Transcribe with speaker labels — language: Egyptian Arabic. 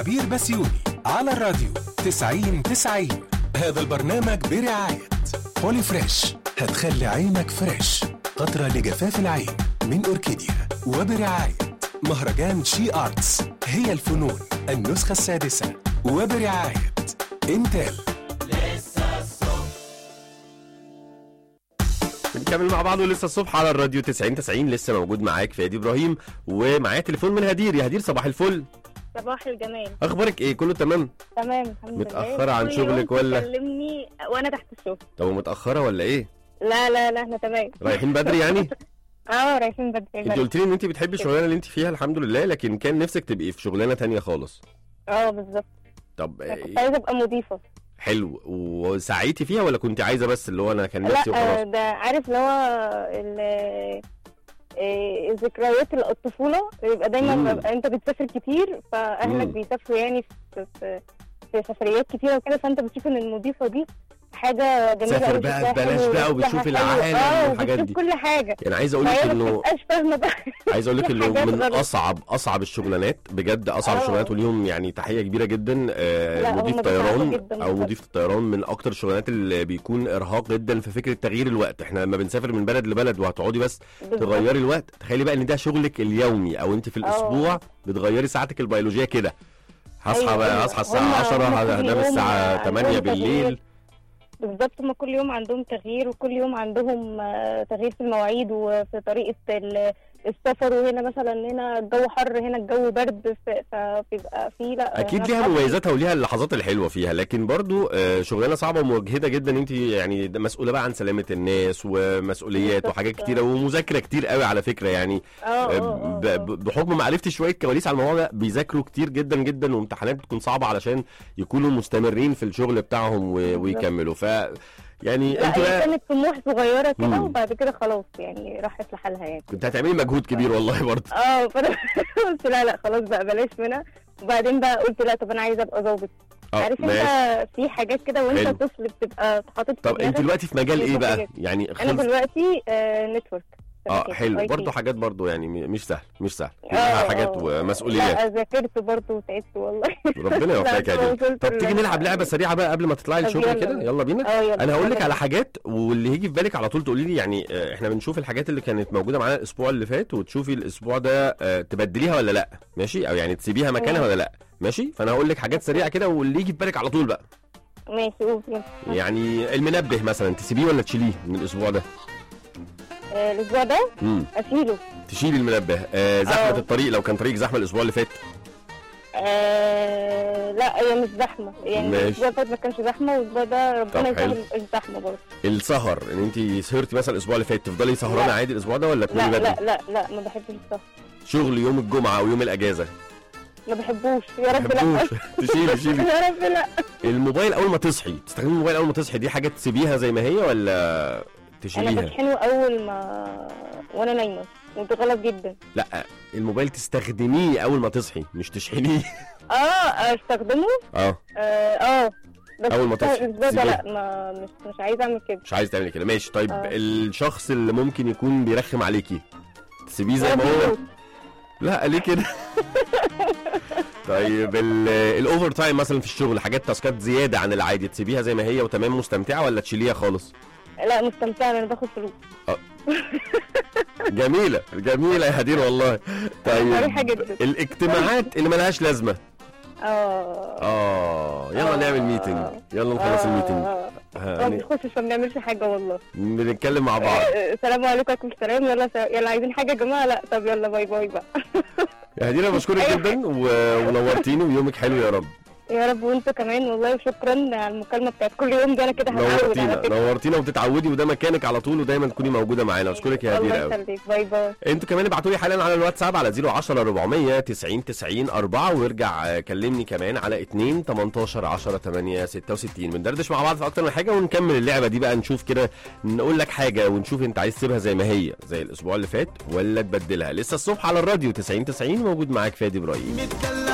Speaker 1: بير بسيوني على الراديو 90 90 هذا البرنامج برعاية بولي فريش هتخلي عينك فريش قطرة لجفاف العين من أوركيديا وبرعاية مهرجان شي آرتس هي الفنون النسخة السادسة وبرعاية انتل
Speaker 2: بنكمل مع بعض ولسه الصبح على الراديو 90 90 لسه موجود معاك فادي ابراهيم ومعايا تليفون من هدير يا هدير صباح الفل
Speaker 3: صباح الجمال
Speaker 2: اخبارك ايه كله تمام
Speaker 3: تمام الحمد لله
Speaker 2: متأخرة عن
Speaker 3: كل
Speaker 2: شغلك
Speaker 3: يوم
Speaker 2: ولا؟
Speaker 3: تكلمني وانا تحت الشغل
Speaker 2: طب متاخره ولا ايه
Speaker 3: لا لا لا احنا تمام
Speaker 2: رايحين بدري يعني
Speaker 3: اه رايحين بدري
Speaker 2: انت
Speaker 3: بدري.
Speaker 2: قلت لي ان انت بتحبي الشغلانه اللي انت فيها الحمد لله لكن كان نفسك تبقي في شغلانه تانية خالص
Speaker 3: اه بالظبط
Speaker 2: طب
Speaker 3: أنا كنت
Speaker 2: إيه؟
Speaker 3: عايزه ابقى مضيفه
Speaker 2: حلو وسعيتي فيها ولا كنت عايزه بس اللي هو انا كان نفسي
Speaker 3: لا
Speaker 2: وخلاص
Speaker 3: آه، ده عارف اللي هو ال- آه، ذكريات الطفوله يبقى دايما
Speaker 2: مم.
Speaker 3: ببقى انت بتسافر كتير فاهلك
Speaker 2: مم.
Speaker 3: بيسافروا يعني في, في, في سفريات كتيره وكده فانت بتشوف ان المضيفه دي حاجه جميله
Speaker 2: سافر
Speaker 3: أوي،
Speaker 2: بقى
Speaker 3: شكلها
Speaker 2: ببلاش
Speaker 3: حلو،
Speaker 2: بقى
Speaker 3: شكلها
Speaker 2: وبتشوف
Speaker 3: حلو.
Speaker 2: العالم
Speaker 3: اه
Speaker 2: والحاجات
Speaker 3: وبتشوف
Speaker 2: دي.
Speaker 3: كل حاجه
Speaker 2: يعني عايز اقول لك
Speaker 3: فهي ما
Speaker 2: انه
Speaker 3: بتبقاش فاهمه بقى
Speaker 2: عايز اقول لك
Speaker 3: في
Speaker 2: انه
Speaker 3: حاجات
Speaker 2: من
Speaker 3: غلط.
Speaker 2: اصعب اصعب الشغلانات بجد اصعب
Speaker 3: آه.
Speaker 2: الشغلانات وليهم يعني تحيه كبيره جدا آه،
Speaker 3: لا، هم
Speaker 2: مضيف
Speaker 3: بيتعبوا
Speaker 2: طيران
Speaker 3: جداً
Speaker 2: او
Speaker 3: بجد.
Speaker 2: مضيف الطيران من اكتر الشغلانات اللي بيكون ارهاق جدا في فكره تغيير الوقت احنا لما بنسافر من بلد لبلد وهتقعدي بس
Speaker 3: بالظبط.
Speaker 2: تغيري الوقت تخيلي بقى ان ده شغلك اليومي او انت في الاسبوع بتغيري ساعتك البيولوجيه كده هصحى
Speaker 3: أيوة،
Speaker 2: بقى
Speaker 3: أيوة.
Speaker 2: هصحى الساعه
Speaker 3: هم-
Speaker 2: 10
Speaker 3: هم كل
Speaker 2: هنام
Speaker 3: يوم
Speaker 2: الساعه
Speaker 3: عندهم
Speaker 2: 8
Speaker 3: تغيير.
Speaker 2: بالليل
Speaker 3: بالظبط هم كل يوم عندهم تغيير وكل يوم عندهم آه، تغيير في المواعيد وفي طريقة ال- السفر وهنا مثلا هنا الجو حر هنا الجو برد ف- فبيبقى في لا
Speaker 2: اكيد
Speaker 3: أنا
Speaker 2: ليها
Speaker 3: أصحابي-
Speaker 2: مميزاتها وليها اللحظات الحلوه فيها لكن برضو آه، شغلانه صعبه ومجهده جدا انت يعني ده مسؤوله بقى عن سلامه الناس ومسؤوليات
Speaker 3: بالظبط.
Speaker 2: وحاجات كتيره ومذاكره كتير قوي على فكره يعني
Speaker 3: اه
Speaker 2: آه،
Speaker 3: اه
Speaker 2: ب- ب- بحكم معرفتي شويه كواليس على الموضوع ده بيذاكروا كتير جدا جدا وامتحانات بتكون صعبه علشان يكونوا مستمرين في الشغل بتاعهم و-
Speaker 3: بالظبط.
Speaker 2: ويكملوا ف يعني
Speaker 3: لا
Speaker 2: انت
Speaker 3: هي
Speaker 2: بقى
Speaker 3: كانت طموح صغيرة كده
Speaker 2: مم.
Speaker 3: وبعد كده خلاص يعني راحت لحالها يعني
Speaker 2: كنت هتعملي مجهود كبير والله برضه
Speaker 3: اه فانا قلت لا لا خلاص بقى بلاش منها وبعدين بقى قلت لا طب انا عايزه ابقى ظابط
Speaker 2: اه
Speaker 3: عارف
Speaker 2: ماشي
Speaker 3: انت في حاجات كده وانت
Speaker 2: حلو.
Speaker 3: طفل بتبقى حاطط في
Speaker 2: طب انت
Speaker 3: دماغك
Speaker 2: دلوقتي في مجال ايه
Speaker 3: بيبقى
Speaker 2: بقى
Speaker 3: حاجات.
Speaker 2: يعني
Speaker 3: انا
Speaker 2: خلص
Speaker 3: دلوقتي آه نتورك
Speaker 2: اه حلو
Speaker 3: IT.
Speaker 2: برضه حاجات برضه يعني م- مش سهل مش سهل
Speaker 3: اه
Speaker 2: كلها حاجات
Speaker 3: اه.
Speaker 2: ومسؤوليات
Speaker 3: لا ذاكرت برضه وتعبت والله
Speaker 2: ربنا يوفقك يا
Speaker 3: لا،
Speaker 2: دي
Speaker 3: وصلت
Speaker 2: طب تيجي
Speaker 3: ل-
Speaker 2: نلعب لعبه سريعه بقى قبل ما تطلعي
Speaker 3: طب
Speaker 2: الشغل
Speaker 3: يلا
Speaker 2: كده
Speaker 3: بينا.
Speaker 2: يلا بينا
Speaker 3: اه يلا
Speaker 2: انا هقول لك
Speaker 3: يلا
Speaker 2: على
Speaker 3: بينا.
Speaker 2: حاجات واللي هيجي في بالك على طول تقولي لي يعني آه، احنا بنشوف الحاجات اللي كانت موجوده معانا الاسبوع اللي فات وتشوفي الاسبوع ده آه، تبدليها ولا لا ماشي او يعني تسيبيها مكانها
Speaker 3: مم.
Speaker 2: ولا لا ماشي فانا هقول لك حاجات سريعه كده واللي يجي في بالك على طول بقى
Speaker 3: ماشي قول يلا.
Speaker 2: يعني المنبه مثلا تسيبيه ولا تشيليه من الاسبوع ده
Speaker 3: آه، الاسبوع ده
Speaker 2: امم
Speaker 3: اشيله
Speaker 2: تشيلي المنبه آه زحمه
Speaker 3: اه.
Speaker 2: الطريق لو كان طريق زحمه الاسبوع اللي فات
Speaker 3: آه لا هي مش زحمه يعني
Speaker 2: ماشي.
Speaker 3: الاسبوع اللي فات ما كانش زحمه والاسبوع ده ربنا
Speaker 2: طب حلو.
Speaker 3: يسهل مش زحمه برضه
Speaker 2: السهر ان انت سهرتي مثلا الاسبوع اللي فات تفضلي سهرانه
Speaker 3: لا.
Speaker 2: عادي الاسبوع ده ولا
Speaker 3: لا
Speaker 2: تنامي بدري
Speaker 3: لا لا لا ما بحبش السهر
Speaker 2: شغل يوم الجمعه او يوم الاجازه
Speaker 3: ما بحبوش يا رب لا
Speaker 2: تحبوش تشيلي شيلي
Speaker 3: يا رب لا
Speaker 2: الموبايل اول ما تصحي تستخدمي الموبايل اول ما تصحي دي حاجه تسيبيها زي ما هي ولا
Speaker 3: انا
Speaker 2: تشيليها
Speaker 3: بشحنه اول ما وانا نايمه وده غلط جدا
Speaker 2: لا الموبايل تستخدميه اول ما تصحي مش تشحنيه
Speaker 3: اه استخدمه
Speaker 2: اه
Speaker 3: اه اه بس
Speaker 2: أول ما تصحي
Speaker 3: الاسبوع ده
Speaker 2: تسيبيه.
Speaker 3: لا ما مش مش عايزه اعمل كده
Speaker 2: مش عايز تعملي كده ماشي طيب
Speaker 3: آه.
Speaker 2: الشخص اللي ممكن يكون بيرخم عليكي تسيبيه زي
Speaker 3: ولا
Speaker 2: ما هو
Speaker 3: بيموت.
Speaker 2: لا ليه كده طيب ال- الاوفر تايم مثلا في الشغل حاجات تاسكات زياده عن العادي تسيبيها زي ما هي وتمام مستمتعه ولا تشيليها خالص
Speaker 3: لا مستمتعه انا باخد فلوس
Speaker 2: جميله جميله يا هدير والله طيب
Speaker 3: مريحه جدا
Speaker 2: الاجتماعات اللي ملهاش لازمه
Speaker 3: اه
Speaker 2: اه يلا
Speaker 3: آه.
Speaker 2: نعمل ميتنج يلا نخلص الميتنج
Speaker 3: آه.
Speaker 2: ها،
Speaker 3: ما
Speaker 2: ن-
Speaker 3: بنخشش ما بنعملش حاجه والله
Speaker 2: بنتكلم مع بعض
Speaker 3: آه، السلام عليكم وعليكم السلام يلا س... يلا عايزين حاجه يا جماعه لا طب يلا باي باي بقى
Speaker 2: يا هدير انا بشكرك
Speaker 3: أيوة.
Speaker 2: جدا و- ونورتيني ويومك حلو يا رب
Speaker 3: يا رب وانتوا كمان والله وشكرا على المكالمه بتاعت كل يوم دي انا كده هتعود على
Speaker 2: نورتينا
Speaker 3: فكره
Speaker 2: نورتينا وتتعودي وده مكانك على طول ودايما تكوني موجوده معانا اشكرك يا هدير
Speaker 3: الله
Speaker 2: قوي
Speaker 3: يخليك باي باي
Speaker 2: انتوا كمان ابعتوا لي حالا على الواتساب على 010 400 90 90 4 وارجع آه، كلمني كمان على 2 18 10 8 66 بندردش مع بعض في اكتر من حاجه ونكمل اللعبه دي بقى نشوف كده نقول لك حاجه ونشوف انت عايز تسيبها زي ما هي زي الاسبوع اللي فات ولا تبدلها لسه الصبح على الراديو 90 90 موجود معاك فادي ابراهيم